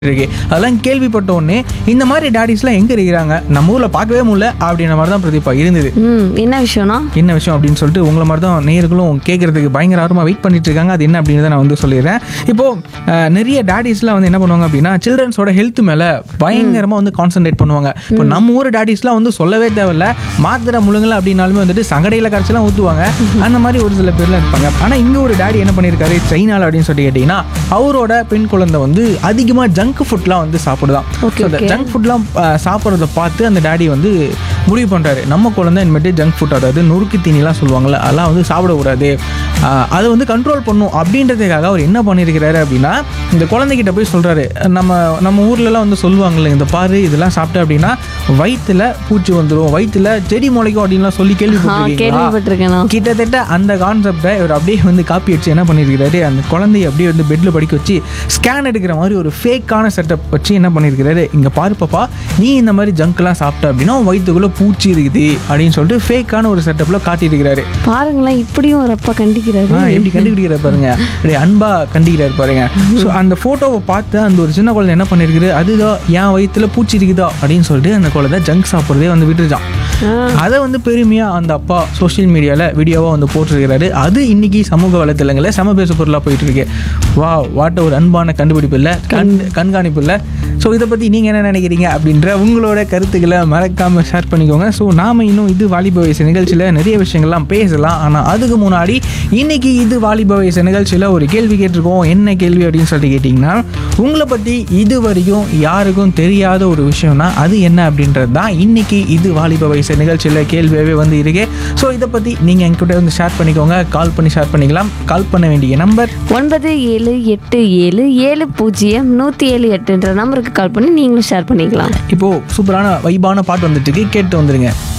இருக்கு அதெல்லாம் கேள்விப்பட்ட உடனே இந்த மாதிரி டேடிஸ்லாம் எங்க இருக்கிறாங்க நம்ம ஊர்ல பார்க்கவே முடியல அப்படின்ற மாதிரி தான் பிரதீபா இருந்தது ம் என்ன விஷயம்னா என்ன விஷயம் அப்படின்னு சொல்லிட்டு உங்களை மாதிரி தான் நேயர்களும் கேட்கறதுக்கு பயங்கர ஆர்வமாக வெயிட் பண்ணிட்டு இருக்காங்க அது என்ன அப்படின்னு நான் வந்து சொல்லிடுறேன் இப்போ அஹ், நிறைய டேடிஸ்லாம் வந்து என்ன பண்ணுவாங்க அப்படின்னா சில்ட்ரன்ஸோட ஹெல்த் மேல பயங்கரமா வந்து கான்சென்ட்ரேட் பண்ணுவாங்க இப்போ நம்ம ஊர் டேடிஸ்லாம் வந்து சொல்லவே தேவையில்ல மாத்திரை முழுங்கல அப்படின்னாலுமே வந்துட்டு சங்கடையில் கரைச்சலாம் ஊற்றுவாங்க அந்த மாதிரி ஒரு சில பேர்லாம் இருப்பாங்க ஆனால் இங்கே ஒரு டேடி என்ன பண்ணியிருக்காரு சைனால அப்படின்னு சொல்லி கேட்டிங்கன்னா அவரோட பெண் குழந்தை வந்து அதிகமாக ஜங்க் ஃபுட்லாம் வந்து சாப்பிடுதான் Okay, So, அந்த okay. ஜங்க் ஃபுட்லாம் சாப்பிட்றத பார்த்து அந்த டாடி வந்து முடிவு பண்ணுறாரு நம்ம குழந்தை இனிமேட்டு ஜங்க் ஃபுட் அதாவது நொறுக்கு தீனிலாம் சொல்லுவாங்கள்ல அதெல்லாம் வந்து சாப்பிடக்கூடாது ஆஹ் அதை வந்து கண்ட்ரோல் பண்ணும் அப்படின்றதுக்காக அவர் என்ன பண்ணியிருக்கிறாரு அப்படின்னா இந்த குழந்தைகிட்ட போய் சொல்கிறாரு நம்ம நம்ம ஊர்லலாம் வந்து சொல்லுவாங்கல்ல இந்த பாரு இதெல்லாம் சாப்பிட்ட அப்படின்னா வயிற்றுல பூச்சி வந்துடும் வயிற்றுல செடி முளைக்கும் அப்படின்லாம் சொல்லி ஆ கேள்விப்பட்டிருக்கீங்களா கேள்விப்பட்டிருக்கேன் நான். கிட்டத்தட்ட அந்த கான்செப்டை இவர் அப்படியே வந்து காப்பி அடிச்சு என்ன பண்ணியிருக்கிறாரு அந்த குழந்தைய அப்படியே வந்து பெட்டில் படிக்க வச்சு ஸ்கேன் எடுக்கிற மாதிரி ஒரு ஃபேக்கான செட்டப் வச்சு என்ன பண்ணியிருக்கிறாரு இங்கே பாரு பாப்பா நீ இந்த மாதிரி ஜங்க்லாம் சாப்பிட்ட அப்படின்னா உன் வயிற்றுக்குள்ளே பூச்சி இருக்குது அப்படின்னு சொல்லிட்டு ஃபேக்கான ஒரு செட்டப்பில் காட்டியிருக்கிறாரு பாருங்களேன் இப்படியும் ஒரு அப்பா கண்டிக்கிறாரு ஆ எப்படி கண்டுபிடிக்கிற பாருங்க அப்படியே அன்பா கண்டிக்கிறாரு பாருங்க ஸோ அந்த ஃபோட்டோவை பார்த்து அந்த ஒரு சின்ன குழந்தை என்ன பண்ணிருக்குது அதுதான் என் வயிற்றுல பூச்சி இருக்குதா அப்படின்னு சொல்லிட்டு அந்த குழந்தை ஜங்க் சாப்பிட்றதே வந்து விட்டுருச்சான் அதை வந்து பெருமையாக அந்த அப்பா சோஷியல் மீடியாவில் வீடியோவாக வந்து போட்டிருக்கிறாரு அது இன்னைக்கு சமூக வலைத்தளங்களில் சம பேச பொருளாக போயிட்டு இருக்கு வா வாட்ட ஒரு அன்பான கண்டுபிடிப்பு இல்லை கண் கண்காணிப்பு இல்லை ஸோ இதை பற்றி நீங்கள் என்ன நினைக்கிறீங்க அப்படின்ற உங்களோட கருத்துக்களை மறக்காமல் ஷேர் பண்ணிக்கோங்க ஸோ நாம இன்னும் இது வாலிப வயசு நிகழ்ச்சியில் நிறைய விஷயங்கள்லாம் பேசலாம் ஆனால் அதுக்கு முன்னாடி இன்னைக்கு இது வாலிப வயசு நிகழ்ச்சியில் ஒரு கேள்வி கேட்டிருக்கோம் என்ன கேள்வி அப்படின்னு சொல்லிட்டு கேட்டிங்கன்னா உங்களை பற்றி இது வரைக்கும் யாருக்கும் தெரியாத ஒரு விஷயம்னா அது என்ன அப்படின்றது தான் இன்னைக்கு இது வாலிப வயசு நிகழ்ச்சியில் கேள்வியாகவே வந்து இருக்கு ஸோ இதை பற்றி நீங்கள் என்கிட்ட வந்து ஷேர் பண்ணிக்கோங்க கால் பண்ணி ஷேர் பண்ணிக்கலாம் கால் பண்ண வேண்டிய நம்பர் ஒன்பது ஏழு எட்டு ஏழு ஏழு பூஜ்ஜியம் நூற்றி ஏழு எட்டுன்ற நம்பருக்கு கால் பண்ணி நீங்களும் ஷேர் பண்ணிக்கலாம் இப்போது சூப்பரான வைபான பாட்டு வந்துட்டு இருக்கு கேட்டு வந்துருங்க